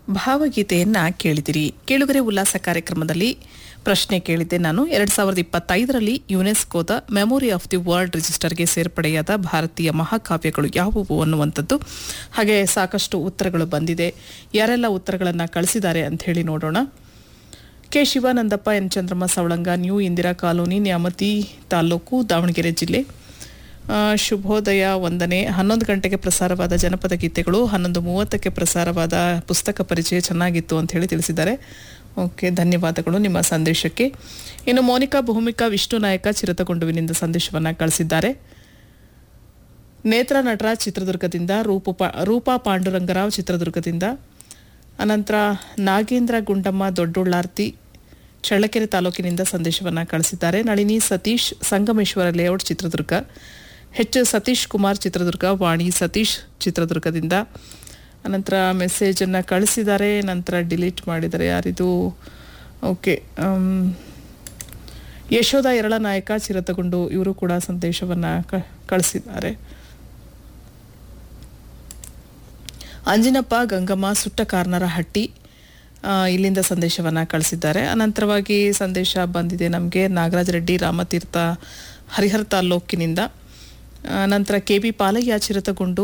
ಭಾವಗೀತೆಯನ್ನ ಕೇಳಿದಿರಿ ಕೇಳುಗರೆ ಉಲ್ಲಾಸ ಕಾರ್ಯಕ್ರಮದಲ್ಲಿ ಪ್ರಶ್ನೆ ಕೇಳಿದ್ದೆ ನಾನು ಎರಡ್ ಸಾವಿರದ ಇಪ್ಪತ್ತೈದರಲ್ಲಿ ಯುನೆಸ್ಕೋದ ಮೆಮೊರಿ ಆಫ್ ದಿ ವರ್ಲ್ಡ್ ರಿಜಿಸ್ಟರ್ಗೆ ಸೇರ್ಪಡೆಯಾದ ಭಾರತೀಯ ಮಹಾಕಾವ್ಯಗಳು ಯಾವುವು ಅನ್ನುವಂಥದ್ದು ಹಾಗೆ ಸಾಕಷ್ಟು ಉತ್ತರಗಳು ಬಂದಿದೆ ಯಾರೆಲ್ಲ ಉತ್ತರಗಳನ್ನು ಕಳಿಸಿದ್ದಾರೆ ಅಂತ ಹೇಳಿ ನೋಡೋಣ K Shivanandappa N Chandramma Savalanga new Indira colony Nyamathi ತಾಲೂಕು ದಾವಣಗೆರೆ ಜಿಲ್ಲೆ ಆ, ಶುಭೋದಯ ವಂದನೆ ಹನ್ನೊಂದು ಗಂಟೆಗೆ ಪ್ರಸಾರವಾದ ಜನಪದ ಗೀತೆಗಳು ಹನ್ನೊಂದು ಮೂವತ್ತಕ್ಕೆ ಪ್ರಸಾರವಾದ ಪುಸ್ತಕ ಪರಿಚಯ ಚೆನ್ನಾಗಿತ್ತು ಅಂತ ಹೇಳಿ ತಿಳಿಸಿದ್ದಾರೆ ಓಕೆ ಧನ್ಯವಾದಗಳು ನಿಮ್ಮ ಸಂದೇಶಕ್ಕೆ ಇನ್ನು ಮೋನಿಕಾ ಭೂಮಿಕಾ ವಿಷ್ಣು ನಾಯಕ ಚಿರತಗೊಂಡುವಿನಿಂದ ಸಂದೇಶವನ್ನು ಕಳಿಸಿದ್ದಾರೆ ನೇತ್ರ ನಟರಾಜ್ ಚಿತ್ರದುರ್ಗದಿಂದ ರೂಪು ಪಾ ರೂಪಾ ಪಾಂಡುರಂಗರಾವ್ ಚಿತ್ರದುರ್ಗದಿಂದ ಅನಂತರ ನಾಗೇಂದ್ರ ಗುಂಡಮ್ಮ ದೊಡ್ಡುಳ್ಳಾರ್ತಿ ಚಳ್ಳಕೆರೆ ತಾಲೂಕಿನಿಂದ ಸಂದೇಶವನ್ನು ಕಳಿಸಿದ್ದಾರೆ ನಳಿನಿ ಸತೀಶ್ ಸಂಗಮೇಶ್ವರ ಲೇಔಟ್ ಚಿತ್ರದುರ್ಗ ಎಚ್ ಸತೀಶ್ ಕುಮಾರ್ ಚಿತ್ರದುರ್ಗ ವಾಣಿ ಸತೀಶ್ ಚಿತ್ರದುರ್ಗದಿಂದ ಅನಂತರ ಮೆಸೇಜನ್ನು ಕಳಿಸಿದ್ದಾರೆ ನಂತರ ಡಿಲೀಟ್ ಮಾಡಿದ್ದಾರೆ ಯಾರಿದು ಓಕೆ ಯಶೋಧ ಎರಳ ನಾಯಕ ಚಿರತಗೊಂಡು ಇವರು ಕೂಡ ಸಂದೇಶವನ್ನು ಕ ಕಳಿಸಿದ್ದಾರೆ ಅಂಜಿನಪ್ಪ ಗಂಗಮ್ಮ ಸುಟ್ಟ ಕಾರ್ನರ ಹಟ್ಟಿ ಆ, ಇಲ್ಲಿಂದ ಸಂದೇಶವನ್ನು ಕಳಿಸಿದ್ದಾರೆ ಅನಂತರವಾಗಿ ಸಂದೇಶ ಬಂದಿದೆ ನಮಗೆ ನಾಗರಾಜ ರೆಡ್ಡಿ ರಾಮತೀರ್ಥ ಹರಿಹರ ತಾಲ್ಲೂಕಿನಿಂದ ಆ, ನಂತರ K B Palaiah Chirathagondu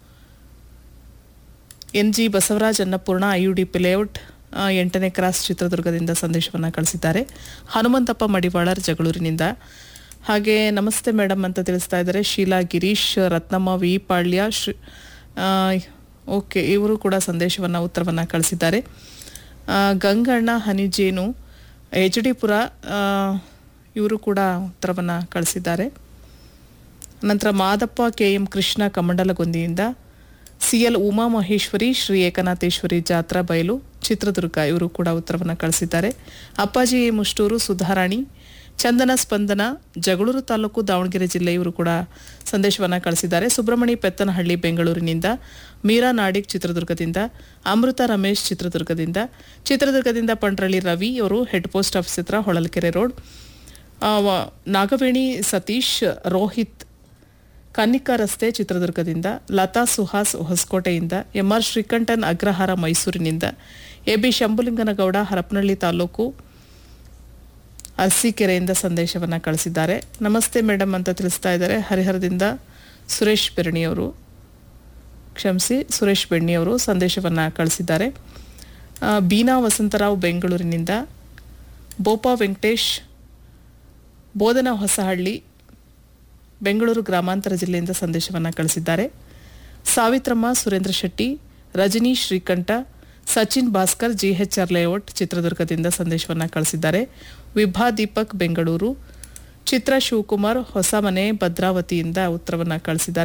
N G Basavaraj Annapurna I U D P layout ಆ, ಎಂಟನೇ ಕ್ರಾಸ್ ಚಿತ್ರದುರ್ಗದಿಂದ ಸಂದೇಶವನ್ನು ಕಳಿಸಿದ್ದಾರೆ ಹನುಮಂತಪ್ಪ ಮಡಿವಾಳರ್ ಜಗಳೂರಿನಿಂದ ಹಾಗೆ ನಮಸ್ತೆ ಮೇಡಮ್ ಅಂತ ತಿಳಿಸ್ತಾ ಇದ್ದಾರೆ ಶೀಲಾ ಗಿರೀಶ್ ರತ್ನಮ್ಮ ವಿ ಪಾಳ್ಯ ಶ್ರೀ ಆ, ಓಕೆ ಇವರು ಕೂಡ ಸಂದೇಶವನ್ನು ಉತ್ತರವನ್ನು ಕಳಿಸಿದ್ದಾರೆ ಆ, ಗಂಗಣ್ಣ ಹನಿಜೇನು ಎಚ್ ಡಿ ಪುರ ಇವರು ಕೂಡ ಉತ್ತರವನ್ನು ಕಳಿಸಿದ್ದಾರೆ ನಂತರ ಮಾದಪ್ಪ ಕೆ ಎಂ ಕೃಷ್ಣ ಕಮಂಡಲಗೊಂದಿಯಿಂದ ಸಿ ಎಲ್ ಉಮಾ ಮಹೇಶ್ವರಿ ಶ್ರೀ ಏಕನಾಥೇಶ್ವರಿ ಜಾತ್ರಾ ಬಯಲು ಚಿತ್ರದುರ್ಗ ಇವರು ಕೂಡ ಉತ್ತರವನ್ನು ಕಳಿಸಿದ್ದಾರೆ ಅಪ್ಪಾಜಿ ಎ ಮುಷ್ಟೂರು ಸುಧಾರಾಣಿ ಚಂದನ ಸ್ಪಂದನ ಜಗಳೂರು ತಾಲೂಕು ದಾವಣಗೆರೆ ಜಿಲ್ಲೆ ಇವರು ಕೂಡ ಸಂದೇಶವನ್ನು ಕಳಿಸಿದ್ದಾರೆ ಸುಬ್ರಹ್ಮಣಿ ಪೆತ್ತನಹಳ್ಳಿ ಬೆಂಗಳೂರಿನಿಂದ ಮೀರಾ ನಾಡಿಗ್ ಚಿತ್ರದುರ್ಗದಿಂದ ಅಮೃತ ರಮೇಶ್ ಚಿತ್ರದುರ್ಗದಿಂದ ಚಿತ್ರದುರ್ಗದಿಂದ ಪಂಡ್ರಳ್ಳಿ ರವಿ ಅವರು ಹೆಡ್ ಪೋಸ್ಟ್ ಆಫೀಸ್ ಹತ್ರ ಹೊಳಲ್ಕೆರೆ ರೋಡ್ ಆ, ವ- ನಾಗವೇಣಿ ಸತೀಶ್ ರೋಹಿತ್ ಕನ್ನಿಕಾ ರಸ್ತೆ ಚಿತ್ರದುರ್ಗದಿಂದ ಲತಾ ಸುಹಾಸ್ ಹೊಸಕೋಟೆಯಿಂದ ಎಂಆರ್ ಶ್ರೀಕಂಠನ್ ಅಗ್ರಹಾರ ಮೈಸೂರಿನಿಂದ ಎಬಿ ಶಂಭುಲಿಂಗನಗೌಡ ಹರಪನಹಳ್ಳಿ ತಾಲೂಕು ಅರಸೀಕೆರೆಯಿಂದ ಸಂದೇಶವನ್ನು ಕಳಿಸಿದ್ದಾರೆ ನಮಸ್ತೆ ಮೇಡಮ್ ಅಂತ ತಿಳಿಸ್ತಾ ಇದ್ದಾರೆ ಹರಿಹರದಿಂದ ಸುರೇಶ್ ಬೆರಣಿಯವರು ಕ್ಷಮಿಸಿ ಸುರೇಶ್ ಬೆಣ್ಣಿಯವರು ಸಂದೇಶವನ್ನು ಕಳಿಸಿದ್ದಾರೆ ಆ, ಬೀನಾ ವಸಂತರಾವ್ ಬೆಂಗಳೂರಿನಿಂದ ಬೋಪಾ ವೆಂಕಟೇಶ್ ಬೋಧನಾ ಹೊಸಹಳ್ಳಿ ಬೆಂಗಳೂರು ಗ್ರಾಮಾಂತರ ಜಿಲ್ಲೆಯಿಂದ ಸಂದೇಶವನ್ನು ಕಳಿಸಿದ್ದಾರೆ ಸಾವಿತ್ರಮ್ಮ ಸುರೇಂದ್ರ ಶೆಟ್ಟಿ ರಜನಿ ಶ್ರೀಕಂಠ ಸಚಿನ್ ಭಾಸ್ಕರ್ ಜಿಎಚ್ಆರ್ ಲೇಔಟ್ ಚಿತ್ರದುರ್ಗದಿಂದ ಸಂದೇಶವನ್ನು ಕಳಿಸಿದ್ದಾರೆ ವಿಭಾ ದೀಪಕ್ ಬೆಂಗಳೂರು ಚಿತ್ರ ಶಿವಕುಮಾರ್ ಹೊಸಮನೆ ಭದ್ರಾವತಿಯಿಂದ ಉತ್ತರವನ್ನು ಕಳಿಸಿದ್ದಾರೆ